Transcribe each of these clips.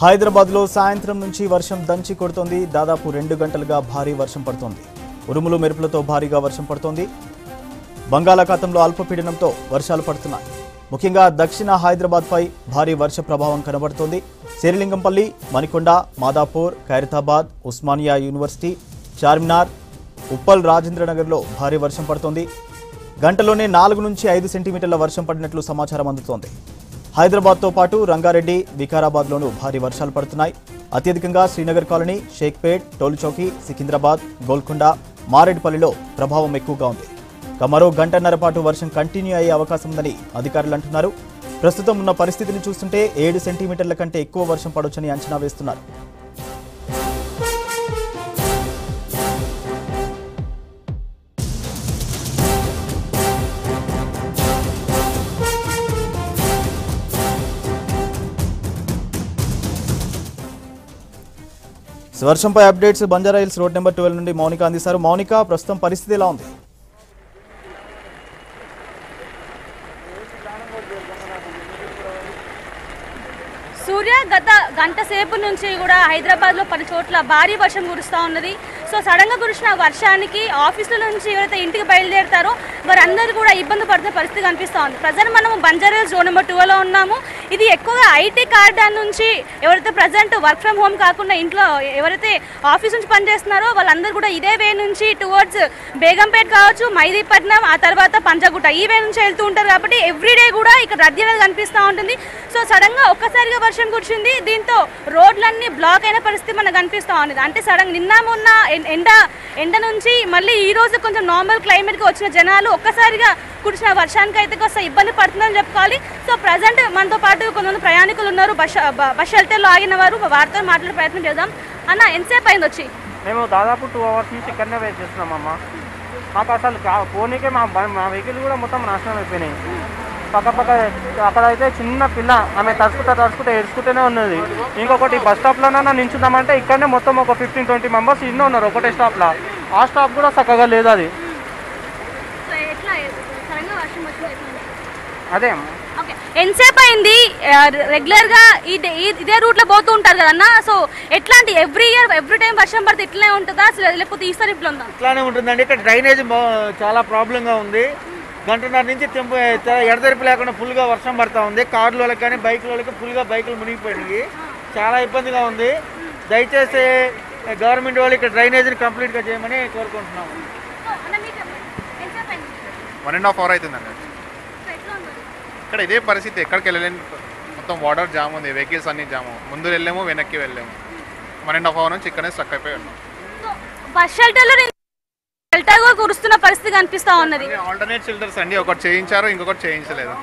హైదరాబాద్లో సాయంత్రం నుంచి వర్షం దంచి కొడుతోంది దాదాపు రెండు గంటలుగా భారీ వర్షం పడుతోంది ఉరుములు మెరుపులతో భారీగా వర్షం పడుతోంది బంగాళాఖాతంలో అల్పపీడనంతో వర్షాలు పడుతున్నాయి ముఖ్యంగా దక్షిణ హైదరాబాద్పై భారీ వర్ష ప్రభావం కనబడుతోంది శేరిలింగంపల్లి మణికొండ మాదాపూర్ ఖైరతాబాద్ ఉస్మానియా యూనివర్సిటీ చార్మినార్ ఉప్పల్ రాజేంద్రనగర్లో భారీ వర్షం పడుతోంది గంటలోనే నాలుగు నుంచి ఐదు సెంటీమీటర్ల వర్షం పడినట్లు సమాచారం అందుతోంది హైదరాబాద్తో పాటు రంగారెడ్డి వికారాబాద్లోనూ భారీ వర్షాలు పడుతున్నాయి అత్యధికంగా శ్రీనగర్ కాలనీ షేక్పేట్ టోలుచౌకి సికింద్రాబాద్ గోల్కొండ మారేడుపల్లిలో ప్రభావం ఎక్కువగా ఉంది ఇక మరో గంటన్నర పాటు వర్షం కంటిన్యూ అయ్యే అవకాశం ఉందని అధికారులు అంటున్నారు ప్రస్తుతం ఉన్న పరిస్థితిని చూస్తుంటే ఏడు సెంటీమీటర్ల కంటే ఎక్కువ వర్షం పడొచ్చని అంచనా వేస్తున్నారు సో వర్షంపై updates Banjara Hills road number twelve నుండి మౌనిక అందిస్తారు మౌనిక ప్రస్తుతం పరిస్థితి ఎలా ఉంది సూర్య గత గంట సేపు నుంచి కూడా హైదరాబాద్లో పలు చోట్ల భారీ వర్షం కురుస్తూ ఉన్నది సో సడన్గా కురిసిన వర్షానికి ఆఫీసుల నుంచి ఎవరైతే ఇంటికి బయలుదేరుతారో వారందరూ కూడా ఇబ్బంది పడుతున్న పరిస్థితి కనిపిస్తూ ఉంది ప్రజెంట్ మనము బంజారా జోన్ నెంబర్ టూలో ఉన్నాము ఇది ఎక్కువగా ఐటీ కార్డన్ నుంచి ఎవరైతే ప్రజెంట్ వర్క్ ఫ్రమ్ హోమ్ కాకుండా ఇంట్లో ఎవరైతే ఆఫీస్ నుంచి పనిచేస్తున్నారో వాళ్ళందరూ కూడా ఇదే వే నుంచి టువర్డ్స్ బేగంపేట్ కావచ్చు మైదీపట్నం ఆ తర్వాత పంజాగుట్ట ఈ వే నుంచి వెళ్తూ ఉంటారు కాబట్టి ఎవ్రీడే కూడా ఇక్కడ రద్దీ అనేది కనిపిస్తూ ఉంటుంది సో సడన్ గా ఒక్కసారిగా వర్షం కురిసింది దీంతో రోడ్లన్నీ బ్లాక్ అయిన పరిస్థితి మనకు కనిపిస్తూ ఉన్నది అంటే సడన్ నిన్న మొన్న ఎం- ఎండ ఎండ నుంచి మళ్ళీ ఈ రోజు కొంచెం నార్మల్ క్లైమేట్ కి వచ్చిన జనాలు ఒక్కసారిగా కురిసిన వర్షానికి అయితే కాస్త ఇబ్బంది పడుతుందని చెప్పుకోవాలి సో ప్రజెంట్ మనతో పాటు కొంతమంది ప్రయాణికులు ఉన్నారు బస్ బ- బస్ షెల్టర్లో ఆగిన వారు వారితో మాట్లాడే ప్రయత్నం చేద్దాం అన్న ఎంతసేపు అయింది వచ్చి మేము దాదాపు టూ అవర్స్ నుంచి ఇక్కడనే వెయిట్ చేస్తున్నామమ్మా మాకు అసలు కా- పోనీకే మా బ- మా వెహికల్ కూడా మొత్తం నాశనం అయిపోయినాయి పక్క పక్క అక్కడ అయితే చిన్న పిల్ల ఆమె తడుచుకుంటా తడుచుకుంటా ఏడ్చుకుంటూనే ఉన్నది ఇంకొకటి బస్ స్టాప్లోనైనా నించుందామంటే ఇక్కడనే మొత్తం ఒక ఫిఫ్టీన్ ట్వంటీ మెంబర్స్ ఇన్నో ఉన్నారు ఒకటే స్టాప్లో ఆ స్టాప్ కూడా చక్కగా లేదు అది సో ఎట్లా సడన్ గా వర్షం వచ్చింది అదే అమ్మా ఓకే ఎంతసేపు అయింది ఆ, రెగ్యులర్ గా ఈ డే- ఈ- ఇదే రూట్ లో పోతూ ఉంటారు కదన్నా సో ఎట్లాంటి ఎవ్రీ ఇయర్ ఎవ్రీ టైం వర్షం పడితే ఇట్లనే ఉంటుందా అసలు లేకపోతే ఈసారి ఇట్లా ఉందా ఇట్లానే ఉంటుందండి ఇక్కడ డ్రైనేజ్ బా- చాలా ప్రాబ్లంగా ఉంది గంటన్నర నుంచి తెంపు ఎడతెరిపి లేకుండా ఫుల్గా వర్షం పడతా ఉంది కార్ల వాళ్ళకి కానీ బైకుల వాళ్ళకి ఫుల్గా బైకులు మునిగిపోయినాయి చాలా ఇబ్బందిగా ఉంది దయచేసి గవర్నమెంట్ వాళ్ళు ఇక్కడ డ్రైనేజీని కంప్లీట్గా చేయమని కోరుకుంటున్నాము సో, అన్న మీకు చెప్పండి. ఎంతసేపు అయింది? వన్ అండ్ హాఫ్ అవర్ అవుతుందండి సో ఎట్లా ఉంది? ఇక్కడ ఇదే పరిస్థితి ఎక్కడికి వెళ్ళలేని మొత్తం వాటర్ జామ్ ఉంది వెహికల్స్ అన్ని జామ్ ముందు వెళ్ళాము వెనక్కి వెళ్ళాము వన్ అండ్ హాఫ్ అవర్ నుంచి ఇక్కడనే స్టక్ అయిపోయి ఉన్నాం సో బస్ షెల్టర్ లో షెల్టర్ కూడా కురుస్తున్న పరిస్థితి కనిపిస్తా ఉన్నది ఆల్టర్నేట్ షెల్టర్స్ అండి ఒకటి చేయించారు ఇంకొకటి చేయించలేదు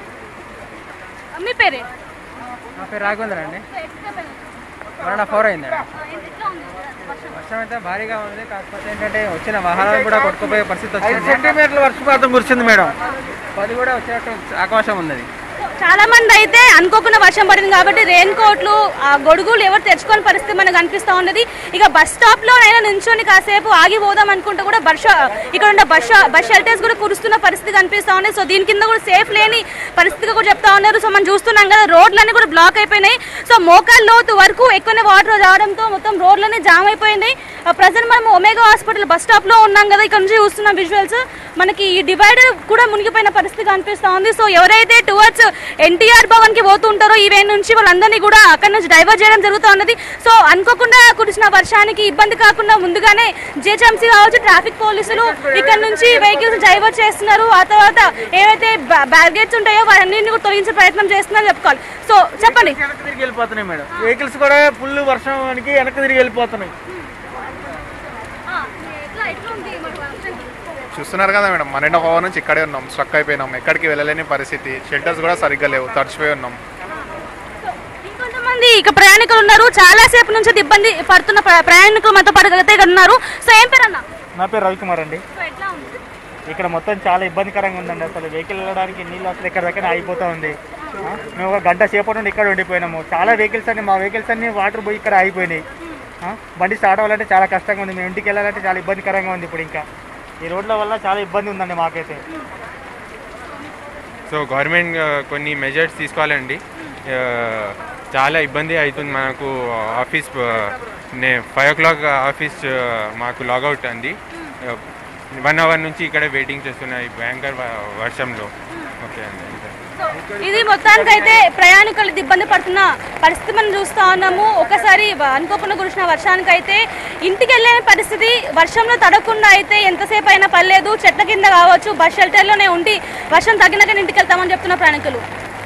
మీ పేరే నా పేరు రాఘవేంద్ర అండి సో ఎంతసేపు అయింది? వన్ అండ్ హాఫ్ అవర్ అయిందండి ఆ, ఎట్లా ఉంది వర్షం? వర్షం అయితే భారీగా ఉంది కాకపోతే ఏంటంటే వచ్చిన వాహనాలు కూడా కొట్టుకుపోయే పరిస్థితి ఐదు వచ్చింది సెంటీమీటర్ల వర్షపాతం కురిసింది మేడం పది కూడా వచ్చేటట్టు అవకాశం ఉన్నది చాలా మంది అయితే అనుకోకుండా వర్షం పడింది కాబట్టి రెయిన్ కోట్లు ఆ గొడుగులు ఎవరు తెచ్చుకోని పరిస్థితి మనకు కనిపిస్తా ఉన్నది ఇక బస్ స్టాప్ లో అయినా నించొని కాసేపు ఆగిపోదాం అనుకుంటే కూడా బస్ ఇక్కడ ఉన్న బస్ బస్ షెల్టర్స్ కూడా కురుస్తున్న పరిస్థితి కనిపిస్తా ఉంది సో దీని కింద కూడా సేఫ్ లేని పరిస్థితి కూడా చెప్తా ఉన్నారు సో మనం చూస్తున్నాం కదా రోడ్లన్నీ కూడా బ్లాక్ అయిపోయినాయి సో మోకాల్ లోతు వరకు ఎక్కువనే వాటర్ రావడంతో మొత్తం రోడ్లన్నీ జామ్ అయిపోయినాయి ప్రజెంట్ మనం ఒమేగా హాస్పిటల్ బస్ స్టాప్ లో ఉన్నాం కదా ఇక్కడ నుంచి చూస్తున్నాం విజువల్స్ మనకి ఈ డివైడర్ కూడా మునిగిపోయిన పరిస్థితి కనిపిస్తా ఉంది సో ఎవరైతే టువర్డ్స్ ఎన్టీఆర్ భవన్ కి పోతుంటారో ఈ వే నుంచి వాళ్ళందరినీ కూడా అక్కడ నుంచి డైవర్ట్ చేయడం జరుగుతూ ఉన్నది సో అనుకోకుండా కురిసిన వర్షానికి ఇబ్బంది కాకుండా ముందుగానే జిహెచ్ఎంసీ కావచ్చు ట్రాఫిక్ పోలీసులు ఇక్కడ నుంచి వెహికల్స్ డైవర్ట్ చేస్తున్నారు ఆ తర్వాత ఏవైతే బ్యారిగేట్స్ ఉంటాయో వాటన్నింటిని కూడా తొలగించే ప్రయత్నం చేస్తున్నారు చెప్పుకోవాలి సో చెప్పండి వెనక్కి తిరిగి వెళ్ళిపోతున్నాయి మేడం వెహికల్స్ కూడా ఫుల్ వర్షానికి వెనక్కి తిరిగి వెళ్ళిపోతున్నాయి చూస్తున్నారు కదా madam one and half hour నుంచి ఇక్కడే ఉన్నాం స్ట్రక్ అయిపోయినాం ఎక్కడికి వెళ్ళలేని పరిస్థితి షెల్టర్స్ కూడా సరిగ్గా లేవు తడిచిపోయి ఉన్నాం ఇంకొంతమంది ఇక ప్రయాణికులు ఉన్నారు చాలా సేపు నుంచి ఇది ఇబ్బంది పడుతున్న ప్ర- ప్రయాణికులు మనతో పాటు అయితే ఇక్కడ ఉన్నారు సో ఏం పేరు అన్న నా పేరు రవికుమార్ అండి సో ఎట్లా ఉంది ఇక్కడ మొత్తం చాలా ఇబ్బందికరంగా ఉందండి అసలు వెహికల్ వెళ్ళడానికి నీళ్ళు అసలు ఇక్కడ దగ్గర ఆగిపోతూ ఉంది ఆ, మేము ఒక గంట సేపటి నుండి ఇక్కడ ఉండిపోయినాము చాలా వెహికల్స్ అన్ని మా వెహికల్స్ అన్ని వాటర్ పోయి ఇక్కడ ఆగిపోయినాయి ఆ, బండి స్టార్ట్ అవ్వాలంటే చాలా కష్టంగా ఉంది మేము ఇంటికి వెళ్ళాలంటే చాలా ఇబ్బందికరంగా ఉంది ఇప్పుడు ఇంకా ఈ రోడ్ల వల్ల చాలా ఇబ్బంది ఉందండి మాకైతే సో గవర్నమెంట్ ఆ, కొన్ని మెజర్స్ తీసుకోవాలండి చాలా ఇబ్బంది అవుతుంది మనకు ఆఫీస్ నే ఫైవ్ ఓ క్లాక్ ఆఫీస్ మాకు లాగౌట్ అంది వన్ అవర్ నుంచి ఇక్కడ వెయిటింగ్ చేస్తున్నా ఈ భయంకర వ- వర్షంలో ఓకే అండి అంతే. ఇది మొత్తానికైతే ప్రయాణికులు ఇబ్బంది పడుతున్న పరిస్థితి మనం చూస్తూ ఉన్నాము ఒకసారి వ- అనుకోకుండా కురిసిన వర్షానికి అయితే ఇంటికి వెళ్ళే పరిస్థితి వర్షంలో తడకుండా అయితే ఎంతసేపు అయినా పర్లేదు చెట్ల కింద కావచ్చు బస్ షెల్టర్లోనే ఉండి వర్షం తగ్గినాక ఇంటికి వెళ్తామని చెప్తున్న ప్రయాణికులు